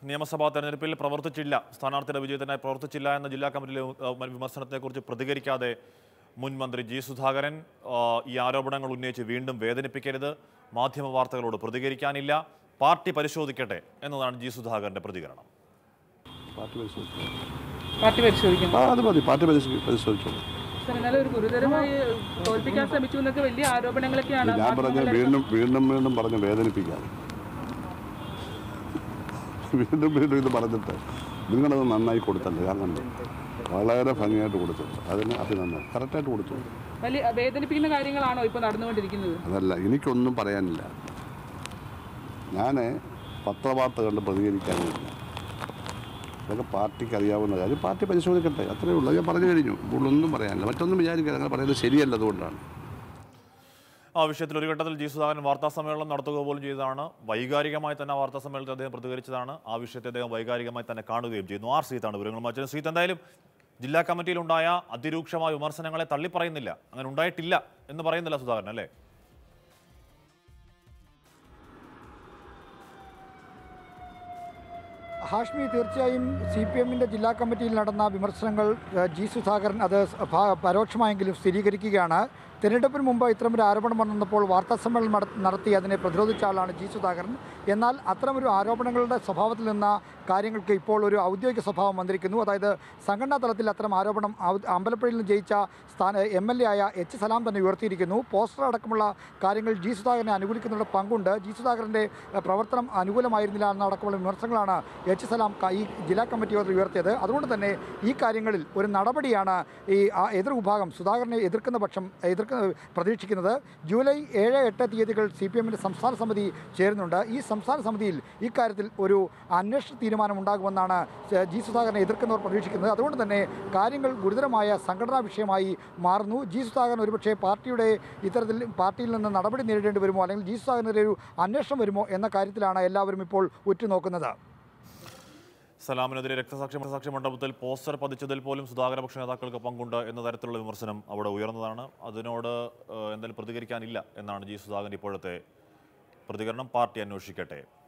നിയമസഭാ തെരഞ്ഞെടുപ്പിൽ പ്രവർത്തിച്ചില്ല സ്ഥാനാർത്ഥിയുടെ വിജയത്തിനായി പ്രവർത്തിച്ചില്ല എന്ന ജില്ലാ കമ്മിറ്റിയിലെ ഏഹ്, വിമർശനത്തെക്കുറിച്ച് പ്രതികരിക്കാതെ മുൻ മന്ത്രി ജി സുധാകരൻ ആ, ഈ ആരോപണങ്ങൾ ഉന്നയിച്ച് വീണ്ടും വേദനിപ്പിക്കരുത് മാധ്യമ വാർത്തകളോട് പ്രതികരിക്കാനില്ല പാർട്ടി പരിശോധിക്കട്ടെ എന്നതാണ് ജി സുധാകരന്റെ പ്രതികരണം പാർട്ടി പരിശോധിച്ചു പാർട്ടി പരിശോധിക്കണം ആ അത് മതി പാർട്ടി പരിശോധി പരിശോധിച്ചോളൂ സർ എന്നാലും ഒരു ഗുരുതരമായി തോൽപ്പിക്കാൻ ശ്രമിച്ചു എന്നൊക്കെ വലിയ ആരോപണങ്ങളൊക്കെയാണ് ഞാൻ പറഞ്ഞ മാധ്യമങ്ങളിൽ വീണ്ടും വീണ്ടും വീണ്ടും പറഞ്ഞ് വേദനിപ്പിക്കാതെ വീണ്ടും വീണ്ടും ഇത് പറഞ്ഞിട്ട് നിങ്ങളത് നന്നായി കൊടുത്തല്ലോ ഞാൻ കണ്ടു വളരെ ഭംഗിയായിട്ട് കൊടുത്തിട്ടുണ്ട് അതിന് അഭിനന്ദനം കറക്റ്റായിട്ട് കൊടുത്തു വലിയ വേദനിപ്പിക്കുന്ന കാര്യങ്ങളാണോ ഇപ്പോൾ നടന്നുകൊണ്ടിരിക്കുന്നത് അതല്ല എനിക്കൊന്നും പറയാനില്ല ഞാൻ പത്രവാർത്ത കണ്ട് പ്രതികരിക്കാനില്ല അതൊക്കെ പാർട്ടിക്ക് അറിയാവുന്ന കാര്യം പാർട്ടി പരിശോധിക്കട്ടെ അത്രയേ ഉള്ളൂ ഞാൻ പറഞ്ഞു കഴിഞ്ഞു കൂടുതലൊന്നും പറയാനില്ല മറ്റൊന്നും വിചാരിക്കില്ല അങ്ങനെ പറയുന്നത് ശരിയല്ല അതുകൊണ്ടാണ് ആ വിഷയത്തിൽ ഒരു ഘട്ടത്തിൽ ജി സുധാകരൻ വാർത്താ സമ്മേളനം നടത്തുക പോലും ചെയ്തതാണ് വൈകാരികമായി തന്നെ വാർത്താ സമ്മേളനത്തിൽ അദ്ദേഹം പ്രതികരിച്ചതാണ് ആ വിഷയത്തെ അദ്ദേഹം വൈകാരികമായി തന്നെ കാണുകയും ചെയ്യുന്നു ആർ സീത്താണ് വിവരങ്ങൾ മറ്റൊരു സീത്ത് എന്തായാലും ജില്ലാ കമ്മിറ്റിയിലുണ്ടായ അതിരൂക്ഷമായ വിമർശനങ്ങളെ തള്ളിപ്പറയുന്നില്ല അങ്ങനെ ഉണ്ടായിട്ടില്ല എന്ന് പറയുന്നില്ല സുധാകരൻ അല്ലേ ഹാഷ്മി തീർച്ചയായും സി പി എമ്മിൻ്റെ ജില്ലാ കമ്മിറ്റിയിൽ നടന്ന വിമർശനങ്ങൾ ഏഹ്, ജി സുധാകരൻ അത് സ് ഭ- പരോക്ഷമായെങ്കിലും സ്ഥിരീകരിക്കുകയാണ് തിരഞ്ഞെടുപ്പിന് മുമ്പ് ഇത്തരമൊരു ആരോപണം വന്നപ്പോൾ വാർത്താ സമ്മേളനം നട- നടത്തി അതിനെ പ്രതിരോധിച്ച ആളാണ് ജി സുധാകരൻ എന്നാൽ അത്തരമൊരു ആരോപണങ്ങളുടെ സ്വഭാവത്തിൽ നിന്ന് കാര്യങ്ങൾക്ക് ഇപ്പോൾ ഒരു ഔദ്യോഗിക സ്വഭാവം വന്നിരിക്കുന്നു അതായത് സംഘടനാ തലത്തിൽ അത്തരം ആരോപണം ഔ- അമ്പലപ്പുഴയിൽ നിന്ന് ജയിച്ച സ്ഥാന എം എൽ എ ആയ എച്ച് സലാം തന്നെ ഉയർത്തിയിരിക്കുന്നു പോസ്റ്റർ അടക്കമുള്ള കാര്യങ്ങൾ ജി സുധാകരനെ അനുകൂലിക്കുന്നതിനുള്ള പങ്കുണ്ട് ജി സുധാകരൻ്റെ ഏഹ്, പ്രവർത്തനം അനുകൂലമായിരുന്നില്ല എന്നടക്കമുള്ള വിമർശനങ്ങളാണ് എച്ച് സലാം ക- ഈ ജില്ലാ കമ്മിറ്റി യോഗത്തിൽ ഉയർത്തിയത് അതുകൊണ്ട് തന്നെ ഈ കാര്യങ്ങളിൽ ഒരു നടപടിയാണ് ഈ ആ എതിർ വിഭാഗം സുധാകരനെ എതിർക്കുന്ന പക്ഷം എതിർക്കുന്ന പ്രതീക്ഷിക്കുന്നത് ജൂലൈ ഏഴ് എട്ട് തീയതികൾ സി പി എമ്മിൻ്റെ സംസ്ഥാന സമിതി ചേരുന്നുണ്ട് ഈ സംസ്ഥാന സമിതിയിൽ ഇക്കാര്യത്തിൽ ഒരു അന്വേഷണ തീരുമാനം ഉണ്ടാകുമെന്നാണ് സ- ജി സുധാകരനെ എതിർക്കുന്നവർ പ്രതീക്ഷിക്കുന്നത് അതുകൊണ്ട് തന്നെ കാര്യങ്ങൾ ഗുരുതരമായ സംഘടനാ വിഷയമായി മാറുന്നു ജി സുധാകരൻ ഒരുപക്ഷെ പാർട്ടിയുടെ ഇത്തരത്തിൽ പാർട്ടിയിൽ നിന്ന് നടപടി നേരിടേണ്ടി വരുമോ അല്ലെങ്കിൽ ജി സുധാകരനെതിരെ ഒരു അന്വേഷണം വരുമോ എന്ന കാര്യത്തിലാണ് എല്ലാവരും ഇപ്പോൾ ഉറ്റുനോക്കുന്നത് സലാമിനെതിരെ രക്തസാക്ഷി സാക്ഷി മണ്ഡപത്തിൽ പോസ്റ്റർ പതിച്ചതിൽ പോലും സുധാകരപക്ഷ നേതാക്കൾക്ക് പങ്കുണ്ട് എന്ന തരത്തിലുള്ള വിമർശനം അവിടെ ഉയർന്നതാണ് അതിനോട് ഏഹ്, എന്തായാലും പ്രതികരിക്കാനില്ല എന്നാണ് ജി സുധാകരൻ ഇപ്പോഴത്തെ പ്രതികരണം പാർട്ടി അന്വേഷിക്കട്ടെ